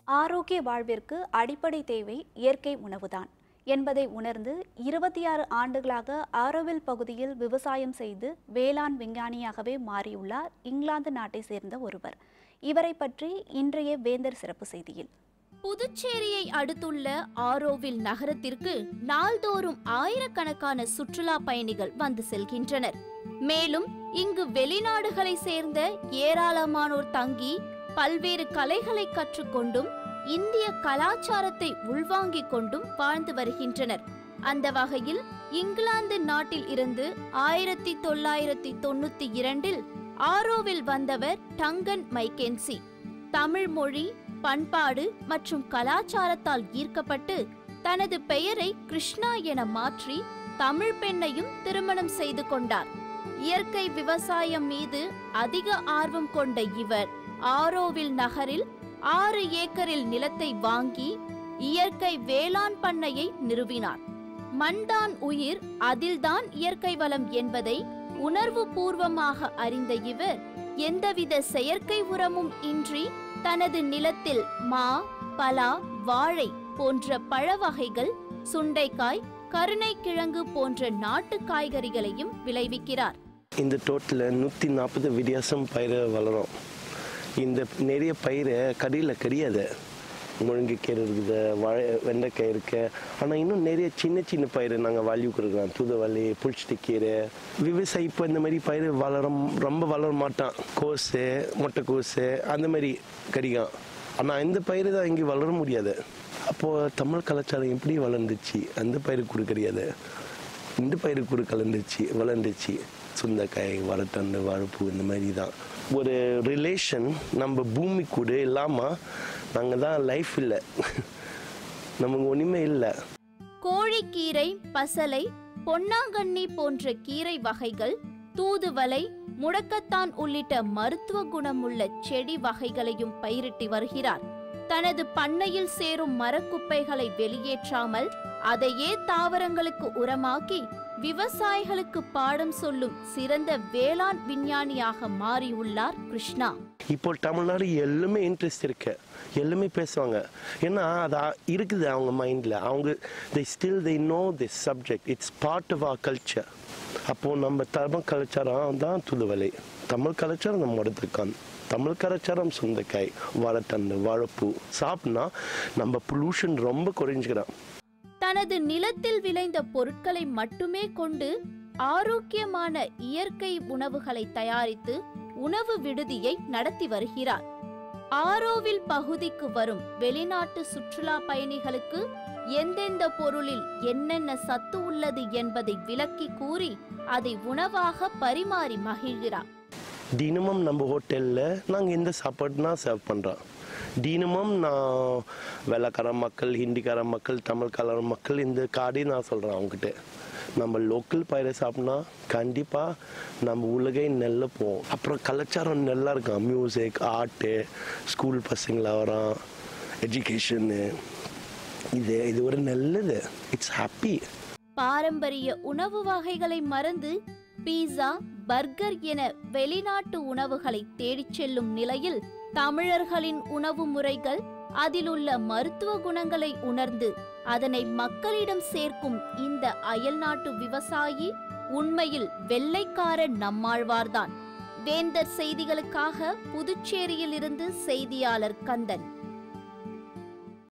ஆரோக்கிய வாழ்விற்கு அடிப்படை தேவை இயற்கை உணவுதான் என்பதை உணர்ந்து இருபத்தி ஆறு ஆண்டுகளாக ஆரோவில் பகுதியில் விவசாயம் செய்து வேளாண் விஞ்ஞானியாகவே மாறியுள்ளார் இங்கிலாந்து நாட்டை சேர்ந்த ஒருவர் இவரை பற்றி இன்றைய வேந்தர் சிறப்பு செய்தியில் புதுச்சேரியை அடுத்துள்ள ஆரோவில் நகரத்திற்கு நாள்தோறும் ஆயிரக்கணக்கான சுற்றுலா பயணிகள் வந்து செல்கின்றனர் மேலும் இங்கு வெளிநாடுகளை சேர்ந்த ஏராளமானோர் தங்கி பல்வேறு கலைகளை கற்றுக்கொண்டும் இந்திய கலாச்சாரத்தை உள்வாங்கிக் கொண்டும் வாழ்ந்து வருகின்றனர் அந்த வகையில் இங்கிலாந்து நாட்டில் இருந்து ஆயிரத்தி தொள்ளாயிரத்தி தொண்ணூத்தி இரண்டில் ஆரோவில் வந்தவர் டங்கன் மைக்கென்சி தமிழ் மொழி பண்பாடு மற்றும் கலாச்சாரத்தால் ஈர்க்கப்பட்டு தனது பெயரை கிருஷ்ணா என மாற்றி தமிழ் பெண்ணையும் திருமணம் செய்து கொண்டார் இயற்கை விவசாயம் மீது அதிக ஆர்வம் கொண்ட இவர் ஆரோவில் நகரில் ஆறு ஏக்கரில் நிலத்தை வாங்கி இயற்கை வேளாண் பண்ணையை நிறுவினார் மண்தான் உயிர் அதில்தான் இயற்கை வளம் என்பதை உணர்வு பூர்வமாக அறிந்த இவர் எந்தவித செயற்கை உரமும் இன்றி தனது நிலத்தில் மா பலா வாழை போன்ற பழ வகைகள் சுண்டைக்காய் கருணைக்கிழங்கு போன்ற நாட்டு காய்கறிகளையும் விளைவிக்கிறார் இந்த தோட்டத்தில் நூற்றி நாற்பது வித்தியாசம் பயிர் வளரும் இந்த நிறைய பயிர் கடையில் கிடையாது முருங்கைக்கீரை இருக்குது வாழை வெண்டைக்காய் இருக்கு ஆனால் இன்னும் நிறைய சின்ன சின்ன பயிர் நாங்கள் வேல்யூ கொடுக்குறோம் தூதுவளி புளிச்சிட்டு கீரை விவசாயி இப்போ இந்த மாதிரி பயிர் வளரும் ரொம்ப வளர மாட்டான் கோஸு முட்டைக்கோஸு அந்த மாதிரி கிடைக்கும் ஆனால் இந்த பயிர் தான் இங்கே வளர முடியாது அப்போது தமிழ் கலாச்சாரம் எப்படி வளர்ந்துச்சு அந்த பயிர் கூட கிடையாது இந்த பயிர் கூட கலந்துச்சு வளர்ந்துச்சு சுண்டைக்காய் வாழைத்தண்டு வாழைப்பூ இந்த மாதிரி தான் ஒரு ரிலேஷன் நம்ம பூமி கூட இல்லாமல் நாங்கள் தான் லைஃப் இல்லை நமக்கு ஒன்றுமே இல்லை கோழிக்கீரை பசலை பொன்னாங்கண்ணி போன்ற கீரை வகைகள் தூதுவளை முடக்கத்தான் உள்ளிட்ட மருத்துவ குணமுள்ள செடி வகைகளையும் பயிரிட்டு வருகிறார் தனது பண்ணையில் சேரும் மரக்குப்பைகளை வெளியேற்றாமல் அதையே தாவரங்களுக்கு உரமாக்கி விவசாயிகளுக்கு பாடம் சொல்லும் சிறந்த வேளாண் விஞ்ஞானியாக மாறியுள்ளார் கிருஷ்ணா இப்போ தமிழ்நாடு எல்லாமே இன்ட்ரெஸ்ட் இருக்கு எல்லாமே பேசுவாங்க ஏன்னா அது ஆ- இருக்குது அவங்க மைண்டில் அவங்க they still they know this subject it's part of our culture அப்போது நம்ம தமிழ் கலாச்சாரம் தான் துளுவலை தமிழ் கலாச்சாரம் நம்மளோட தக்கான் தமிழ் கலாச்சாரம் சுண்டைக்காய் வாழைத்தண்டு வாழைப்பூ சாப்பிட்னா நம்ம பொல்யூஷன் ரொம்ப குறைஞ்சிக்கிறோம் தனது நிலத்தில் விளைந்த பொருட்களை மட்டுமே கொண்டு ஆரோக்கியமான இயற்கை உணவுகளை தயாரித்து உணவு விடுதியை நடத்தி வருகிறார் ஆரோவில் பகுதிக்கு வரும் வெளிநாட்டு சுற்றுலா பயணிகளுக்கு எந்தெந்த பொருளில் என்னென்ன சத்து உள்ளது என்பதை விளக்கி கூறி அதை உணவாக பரிமாறி மகிழ்கிறார் தினமும் நம்ம ஹோட்டலில் நாங்கள் எந்த சாப்பாடுனா சர்வ் பண்ணுறோம் தினமும் நான் வெள்ளக்கார மக்கள் ஹிந்திக்கார மக்கள் தமிழ்கார மக்கள் இந்த கார்டே நான் சொல்கிறேன் அவங்ககிட்ட நம்ம லோக்கல் பயிரை சாப்பிட்னா கண்டிப்பாக நம்ம உலகை நெல்ல போவோம் அப்புறம் கலாச்சாரம் நல்லா இருக்கும் மியூசிக் ஆர்ட்டு ஸ்கூல் பசங்கள வரோம் எஜுகேஷனு இது இது ஒரு நல்லது இட்ஸ் ஹாப்பி பாரம்பரிய உணவு வகைகளை மறந்து பீஸா பர்கர் என வெளிநாட்டு உணவுகளை தேடிச் செல்லும் நிலையில் தமிழர்களின் உணவு முறைகள் அதிலுள்ள மருத்துவ குணங்களை உணர்ந்து அதனை மக்களிடம் சேர்க்கும் இந்த அயல்நாட்டு விவசாயி உண்மையில் வெள்ளைக்கார நம்மாழ்வார்தான் வேந்தர் செய்திகளுக்காக புதுச்சேரியிலிருந்து செய்தியாளர் கந்தன்